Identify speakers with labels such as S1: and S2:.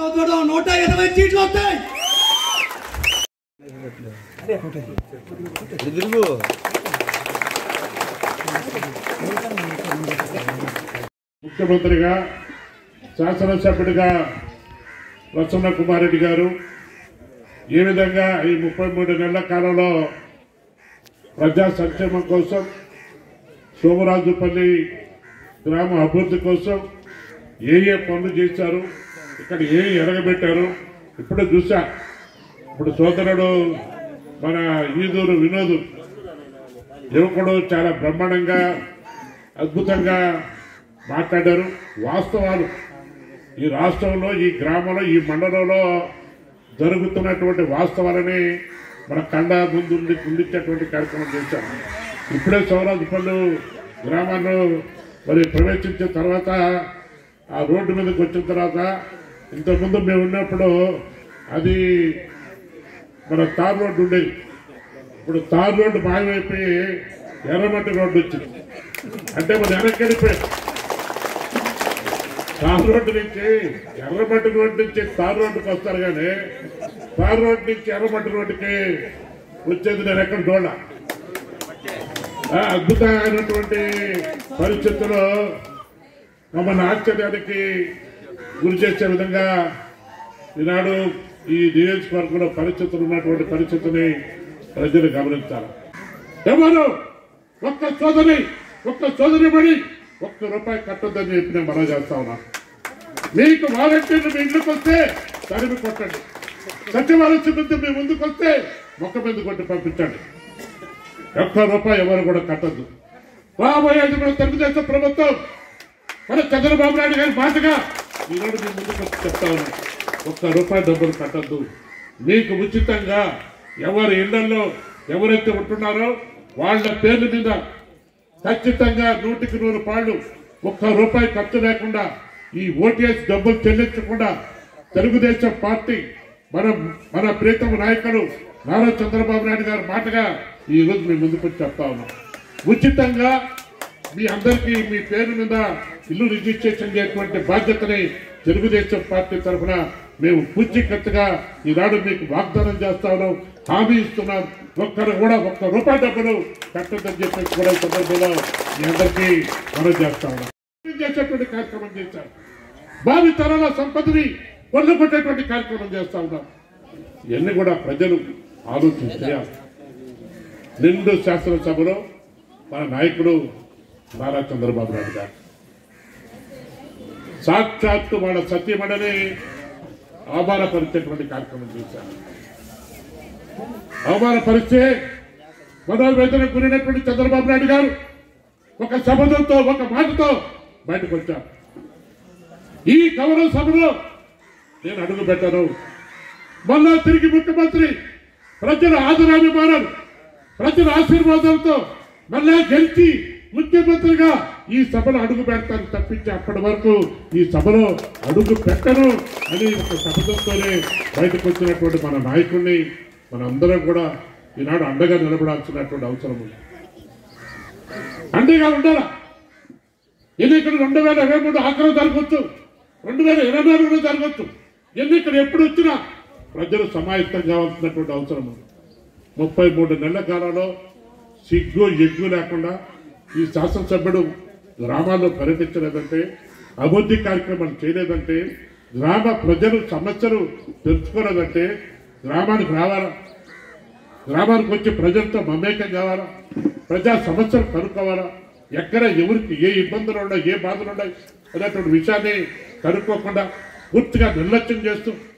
S1: కూడా నూట ఇరవై సీట్లు వస్తాయి
S2: ముఖ్యమంత్రిగా శాసనసభ్యుడిగా ప్రసన్న కుమార్ రెడ్డి గారు ఏ విధంగా ఈ ముప్పై మూడు నెలల కాలంలో ప్రజా సంక్షేమం కోసం సోమరాజుపల్లి గ్రామ అభివృద్ధి కోసం ఏ ఏ పనులు చేశారు ఇక్కడ ఏ ఎరగబెట్టారు ఇప్పుడు చూసా ఇప్పుడు సోదరుడు మన ఈదూరు వినోద్ యువకుడు చాలా బ్రహ్మాండంగా అద్భుతంగా మాట్లాడారు వాస్తవాలు ఈ రాష్ట్రంలో ఈ గ్రామంలో ఈ మండలంలో జరుగుతున్నటువంటి వాస్తవాలని మన కండ ముందు ముందుచ్చేటువంటి కార్యక్రమం చేశాం ఇప్పుడే సౌరాజపల్లి గ్రామాల్లో మరి ప్రవేశించిన తర్వాత ఆ రోడ్డు మీదకి వచ్చిన తర్వాత ఇంతకుముందు మేము ఉన్నప్పుడు అది మన తార్ రోడ్డు ఉండేది ఇప్పుడు తార్ రోడ్డు మాయమైపోయి ఎర్రమట్టి రోడ్డు వచ్చింది అంటే మన వెనక్కి వెళ్ళిపోయి తార్ రోడ్డు నుంచి ఎర్రమట్టి రోడ్డు నుంచి తార్ రోడ్డుకి వస్తారు కానీ తార్ రోడ్డు నుంచి ఎర్రమట్టి రోడ్డుకి వచ్చేది నేను ఎక్కడ చూడ అద్భుతమైనటువంటి పరిస్థితుల్లో మమ్మల్ని ఆశ్చర్యానికి గురి చేసే విధంగా ఈనాడు ఈ నియోజకవర్గంలో పరిస్థితులు ఉన్నటువంటి పరిస్థితిని ప్రజలు గమనించాలి ఎవరు ఒక్క సోదరి ఒక్క సోదరి పడి ఒక్క రూపాయి కట్టొద్దని చెప్పి నేను మనం చేస్తా ఉన్నా మీకు వాలంటీర్లు మీ ఇంటికి వస్తే తరిమి కొట్టండి సచివాలయ సిబ్బంది మీ ముందుకు వస్తే మొక్క మీద కొట్టి పంపించండి ఒక్క రూపాయి ఎవరు కూడా కట్టద్దు రాబోయేది కూడా తెలుగుదేశం ప్రభుత్వం మన చంద్రబాబు నాయుడు గారి మాటగా ఈనాడు మీ ముందుకు వచ్చి చెప్తా ఉన్నా ఒక్క రూపాయి డబ్బులు కట్టద్దు మీకు ఉచితంగా ఎవరి ఇళ్లలో ఎవరైతే ఉంటున్నారో వాళ్ళ పేర్ల మీద ఖచ్చితంగా నూటికి నూరు పాళ్ళు ఒక్క రూపాయి ఖర్చు లేకుండా ఈ ఓటీఎస్ డబ్బులు చెల్లించకుండా తెలుగుదేశం పార్టీ మన మన ప్రీతమ నాయకులు నారా చంద్రబాబు నాయుడు గారి మాటగా ఈ రోజు మీ ముందుకు వచ్చి చెప్తా ఉన్నాం ఉచితంగా మీ అందరికీ మీ పేరు మీద ఇల్లు రిజిస్ట్రేషన్ చేసేటువంటి బాధ్యతని తెలుగుదేశం పార్టీ తరఫున మేము పూచికత్తుగా ఈనాడు మీకు వాగ్దానం చేస్తా ఉన్నాం హామీ ఇస్తున్నాం ఒక్కరు కూడా ఒక్క రూపాయి డబ్బులు కట్టదని చెప్పేసి కూడా ఈ సందర్భంలో మీ అందరికీ మనం చేస్తా ఉన్నాం చేసేటువంటి కార్యక్రమం చేశాం భావి తరాల సంపదని కొల్లు కొట్టేటువంటి కార్యక్రమం చేస్తా ఉన్నాం ఇవన్నీ కూడా ప్రజలు ఆలోచించారు నిండు శాసనసభలో మన నాయకుడు నారా చంద్రబాబు నాయుడు గారు సాక్షాత్తు వాళ్ళ సత్యమణని అవమానపరిచేటువంటి కార్యక్రమం చేశారు అవమానపరిస్తే మనోవేదన గురైనటువంటి చంద్రబాబు నాయుడు గారు ఒక శబ్దంతో ఒక మాటతో బయటకు వచ్చారు ఈ కవన సభలో నేను అడుగు పెట్టను మళ్ళా తిరిగి ముఖ్యమంత్రి ప్రజల ఆదరాభిమానం ప్రజల ఆశీర్వాదాలతో మళ్ళా గెలిచి ముఖ్యమంత్రిగా ఈ సభలో అడుగు పెడతాను తప్పించి అప్పటి వరకు ఈ సభలో అడుగు పెట్టను అని ఒక శబ్దంతోనే బయటకు వచ్చినటువంటి మన నాయకుడిని మనందరం కూడా ఈనాడు అండగా నిలబడాల్సినటువంటి అవసరం ఉంది అండగా ఉండాలా ఎన్నికలు రెండు వేల ఇరవై మూడు ఆఖరు జరగవచ్చు రెండు వేల ఇరవై నాలుగులో జరగవచ్చు ఎన్నికలు ఎప్పుడు వచ్చినా ప్రజలు సమాయత్తం కావాల్సినటువంటి అవసరం ఉంది ముప్పై మూడు నెలల కాలంలో సిగ్గు ఎగ్గు లేకుండా ఈ శాసనసభ్యుడు గ్రామాల్లో పర్యటించలేదంటే అభివృద్ధి కార్యక్రమాలు చేయలేదంటే గ్రామ ప్రజలు సమస్యలు తెలుసుకోలేదంటే గ్రామానికి రావాలా గ్రామానికి వచ్చి ప్రజలతో మమేకం కావాలా ప్రజా సమస్యలు కనుక్కోవాలా ఎక్కడ ఎవరికి ఏ ఇబ్బందులు ఉన్నాయి ఏ బాధలు ఉన్నాయి అనేటువంటి విషయాన్ని కనుక్కోకుండా పూర్తిగా నిర్లక్ష్యం చేస్తూ